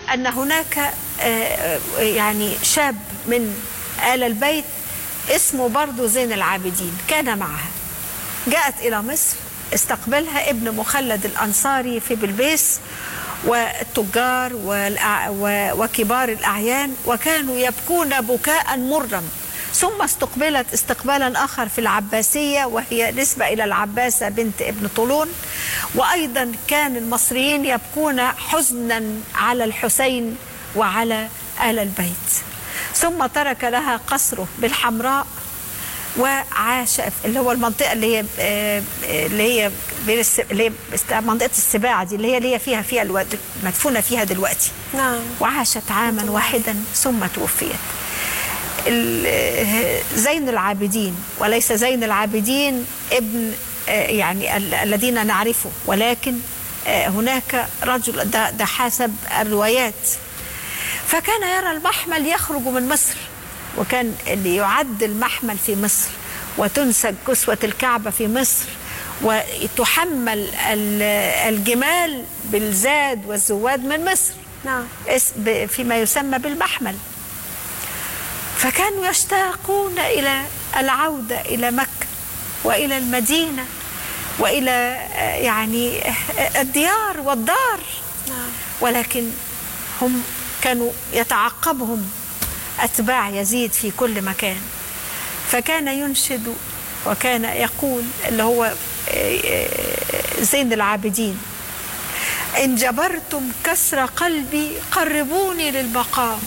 أن هناك آه، يعني شاب من آل البيت اسمه برضو زين العابدين كان معها جاءت إلى مصر استقبلها ابن مخلد الأنصاري في بلبيس والتجار والأع- و- وكبار الأعيان وكانوا يبكون بكاء مرا ثم استقبلت استقبالا آخر في العباسية وهي نسبة إلى العباسة بنت ابن طولون وأيضا كان المصريين يبكون حزنا على الحسين وعلى آل البيت ثم ترك لها قصره بالحمراء وعاش في- اللي هو المنطقه اللي هي آه، اللي هي بين الس- اللي هي است- منطقه السباع دي اللي هي اللي هي فيها فيها الو... مدفونه فيها دلوقتي نعم وعاشت عاما واحدا ثم توفيت ال- آه، زين العابدين وليس زين العابدين ابن آه، يعني ال- الذين نعرفه ولكن آه، هناك رجل ده, ده حسب الروايات فكان يرى المحمل يخرج من مصر وكان اللي يعد المحمل في مصر وتنسج كسوة الكعبة في مصر وتحمل ال- الجمال بالزاد والزواد من مصر نعم اس- ب- فيما يسمى بالمحمل فكانوا يشتاقون إلى العودة إلى مكة وإلى المدينة وإلى آه، يعني آه، الديار والدار نعم ولكن هم كانوا يتعقبهم أتباع يزيد في كل مكان فكان ينشد وكان يقول اللي هو آه، آه، زين العابدين إن جبرتم كسر قلبي قربوني للمقام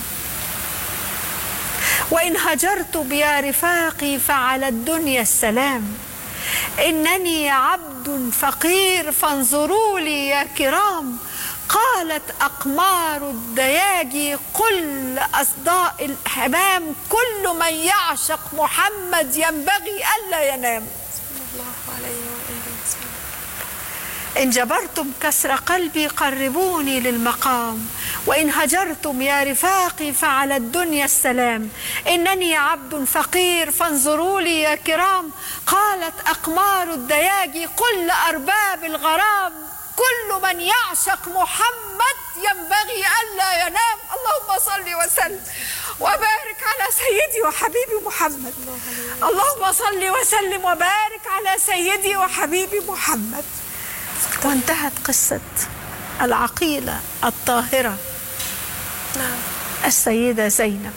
وإن هجرت بيا رفاقي فعلى الدنيا السلام إنني عبد فقير فانظروا لي يا كرام قالت أقمار الدياجي قل أصداء الحمام كل من يعشق محمد ينبغي ألا ينام الله عليه وآله وسلم إن جبرتم كسر قلبي قربوني للمقام وإن هجرتم يا رفاقي فعلى الدنيا السلام إنني عبد فقير فانظروا لي يا كرام قالت أقمار الدياجي قل أرباب الغرام كل من يعشق محمد ينبغي ألا ينام اللهم صل وسلم وبارك على سيدي وحبيبي محمد اللهم صل وسلم وبارك على سيدي وحبيبي محمد وانتهت قصة العقيلة الطاهرة نعم السيدة زينب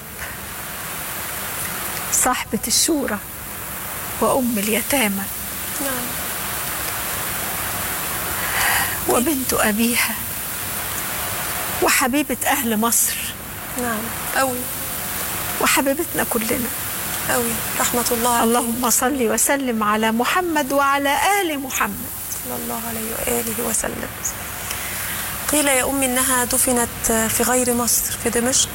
صاحبة الشورى وأم اليتامى نعم وبنت أبيها وحبيبة أهل مصر نعم أوي وحبيبتنا كلنا أوي رحمة الله عليه اللهم صل وسلم على محمد وعلى آل محمد صلى الله عليه وآله وسلم قيل يا أمي إنها دفنت في غير مصر في دمشق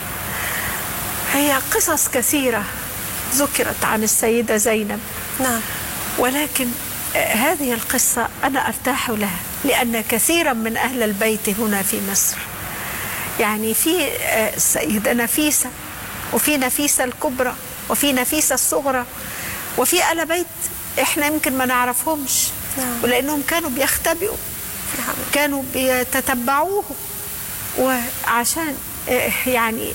هي قصص كثيرة ذكرت عن السيدة زينب نعم ولكن آه، هذه القصة أنا أرتاح لها لأن كثيرا من أهل البيت هنا في مصر يعني في آه، السيدة نفيسة وفي نفيسة الكبرى وفي نفيسة الصغرى وفي آل بيت إحنا يمكن ما نعرفهمش نعم. ولأنهم كانوا بيختبئوا نعم كانوا بيتتبعوه وعشان آه، يعني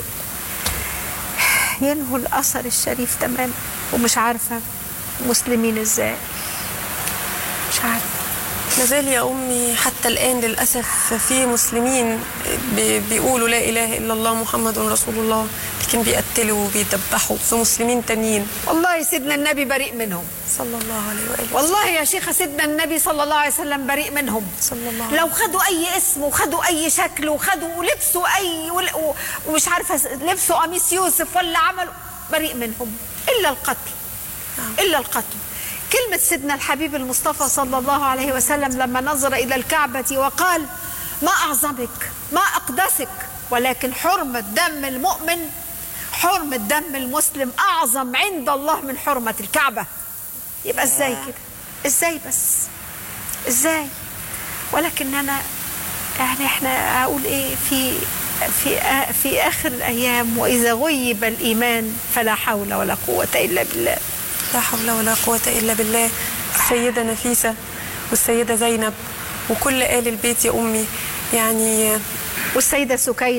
ينهوا الأثر الشريف تماما ومش عارفة مسلمين ازاي مش عارفة مازال يا أمي حتى الآن للأسف في مسلمين بي- بيقولوا لا إله إلا الله محمد رسول الله لكن بيقتلوا وبيدبحوا في مسلمين تانيين والله سيدنا النبي بريء منهم صلى الله عليه وآله والله يا شيخة سيدنا النبي صلى الله عليه وسلم بريء منهم صلى الله عليه لو خدوا أي اسم وخدوا أي شكل وخدوا ولبسوا أي ول- و- ومش عارفة لبسوا قميص يوسف ولا عملوا بريء منهم إلا القتل نعم. إلا القتل كلمة سيدنا الحبيب المصطفى صلى الله عليه وسلم لما نظر إلى الكعبة وقال ما أعظمك ما أقدسك ولكن حرمة دم المؤمن حرمة دم المسلم أعظم عند الله من حرمة الكعبة يبقى إزاي كده إزاي بس إزاي ولكن أنا يعني احنا أقول إيه في في آ- في آخر الأيام وإذا غيب الإيمان فلا حول ولا قوة إلا بالله لا حول ولا قوة إلا بالله السيدة نفيسة والسيدة زينب وكل آل البيت يا أمي يعني والسيدة سكينة